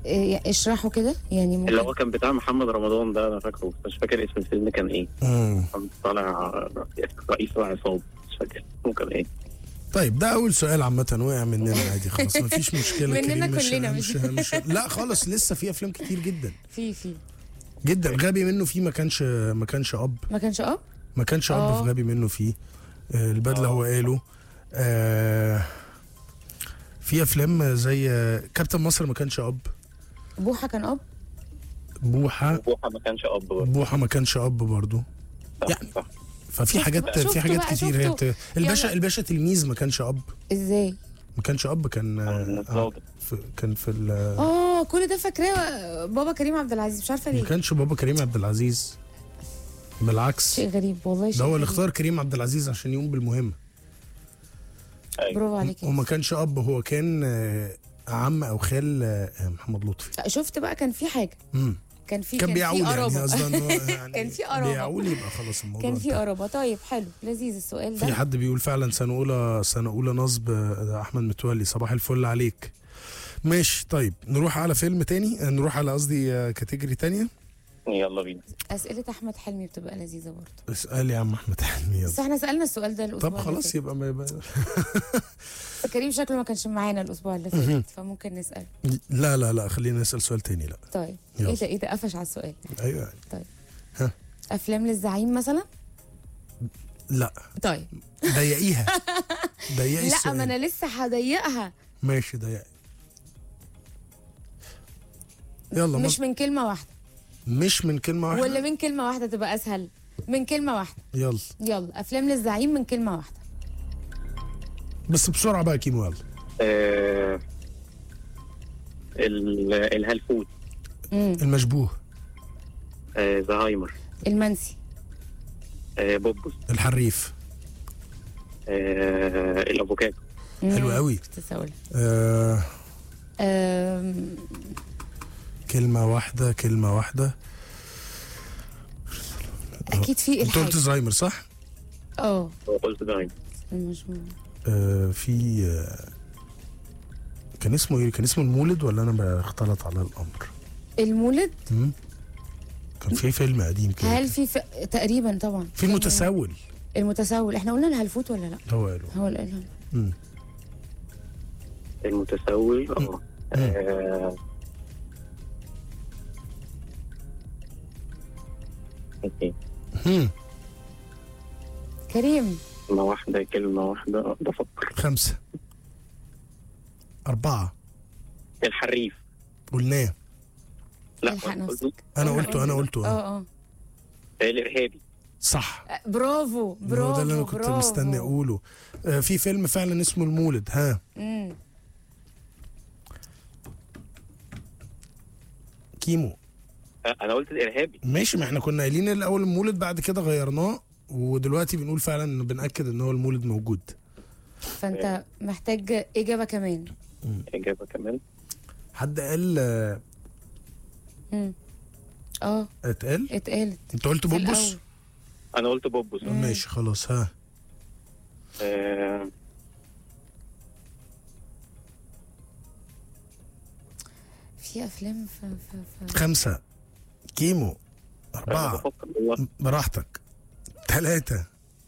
إيه، اشرحوا كده يعني اللي ممكن هو كان بتاع محمد رمضان ده انا فاكره بس مش فاكر اسم الفيلم كان ايه مم. كان طالع رئيس العصابه مش فاكر اسمه كان ايه طيب ده اول سؤال عامه وقع مننا عادي خلاص مفيش مشكله مننا كريم مش كلنا مش, مش, مش لا خالص لسه في افلام كتير جدا في في جدا غبي منه فيه ما كانش ما كانش اب ما كانش اب ما كانش اب آه. في غبي منه فيه آه، البدله هو قاله آه، في افلام زي آه، كابتن مصر ما كانش اب بوحه كان اب بوحه بوحه ما كانش اب برضه بوحه ما كانش اب برضه صح، يعني صح. ففي شفت حاجات بقى، في شفتوا حاجات بقى، كتير هي شفتوا. بت... الباشا يلا. الباشا تلميذ ما كانش اب ازاي ما كانش اب كان آه، آه، ظابط. في كان في ال... اه كل ده فاكراه بابا كريم عبد العزيز مش عارفه ما ليه كانش بابا كريم عبد العزيز بالعكس شيء غريب والله شيء ده هو اللي غريب. اختار كريم عبد العزيز عشان يقوم بالمهمه أيوة. برافو عليك يا وما كانش اب هو كان آه، عم او خال آه، محمد لطفي شفت بقى كان في حاجه مم. كان في كان في بيعول يعني قرابة. قصدي ان هو يعني كان في قرابة. بيعول يبقى خلاص الموضوع كان في انتهى. قرابه طيب حلو لذيذ السؤال في ده حد بيقول فعلا سنه اولى سنه اولى نصب آه، ده احمد متولي صباح الفل عليك ماشي طيب نروح على فيلم تاني آه، نروح على قصدي آه، كاتيجوري تانية يلا بينا اسئله احمد حلمي بتبقى لذيذه برضه اسال يا عم احمد حلمي بس يلا احنا سالنا السؤال ده الاسبوع طب اللي خلاص فات. يبقى ما يبقى بس كريم شكله ما كانش معانا الاسبوع اللي فات فممكن نسال لا لا لا خلينا نسال سؤال تاني لا طيب يلا. ايه ده ايه ده قفش على السؤال ايوه افلام للزعيم مثلا لا طيب ضيقيها ضيقي لا ما السؤال انا لسه هضيقها ماشي ضيقي يلا مش مش من كلمه واحده مش من كلمه واحده ولا من كلمه واحده تبقى اسهل من كلمه واحده يلا يلا افلام للزعيم من كلمه واحده بس بسرعه بقى يا كيمو يلا آه، ال- الهلفوت امم المشبوه آه، زهايمر المنسي آه، بوبوس الحريف آه، الافوكادو حلو قوي كنت لسه هقولها. آه أم، كلمه واحده كلمه واحده اكيد في انت قلت الحاجه زهايمر صح اه قلت زهايمر المجموع آه في آه كان اسمه ايه كان اسمه المولد ولا انا بختلط على الامر المولد مم؟ كان في فيلم قديم كده هل في ف... تقريبا طبعا في المتسول المتسول احنا قلنا الهلفوت ولا لا هو قاله هو اللي قالها مم. المتسول اه آه، اوكي مم. كريم كلمة واحدة كلمة واحدة آه، بفكر خمسة أربعة الحريف قلناه لا الحق قلت- نفسك أنا قلته أنا قلته آه. اه اه الارهابي صح أه، برافو هو برافو ده اللي أنا كنت برافو. مستني أقوله آه في فيلم فعلا اسمه المولد ها مم. كيمو آه، انا قلت الارهابي ماشي ما احنا كنا قايلين الأول المولد بعد كده غيرناه ودلوقتي بنقول فعلا إن بنأكد إن هو المولد موجود فانت محتاج اجابه كمان اجابة كمان حد قال آه، مم. اه اتقال اتقالت أنت قلت في بوبوس الأول. انا قلت بوبوس آه. ماشي خلاص ها آه، في افلام ف... ف... ف... خمسة كيمو انا أربعة بفكر والله براحتك ثلاثة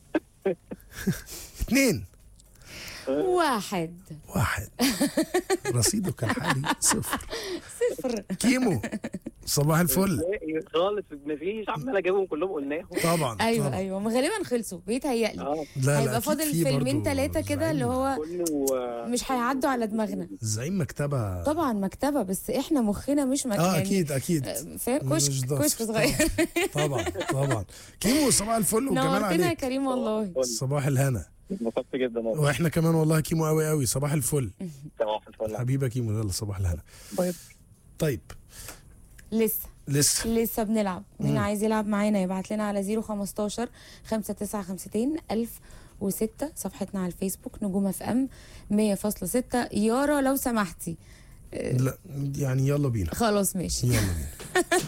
اثنين واحد واحد رصيدك الحالي صفر صفر كيمو صباح الفل إيه، خالص مفيش عمال اجيبهم كلهم قلناهم طبعا ايوه طبعا. ايوه ما غالبا خلصوا بيتهيألي اه لا لا هيبقى أكيد فاضل في فيلمين برضو ثلاثه كده اللي زعيم. هو كله آه، مش هيعدوا على دماغنا زعيم مكتبة طبعا مكتبه بس احنا مخنا مش مكتبه اه اكيد اكيد فاهم مش كشك ضغط. كشك صغير طبعا طبعا كيمو صباح الفل والجمال نورتنا يا عليك كريم والله صباح الهنا انبسطت جدا والله واحنا كمان والله كيمو قوي قوي صباح الفل صباح الفل حبيبه كيمو يلا صباح الهنا طيب. طيب لسه لسه لسه بنلعب مين عايز يلعب معانا يبعت لنا على 015 5952 1006 صفحتنا على الفيسبوك نجوم اف ام 100.6 يارا لو سمحتي لا يعني يلا بينا خلاص ماشي يلا بينا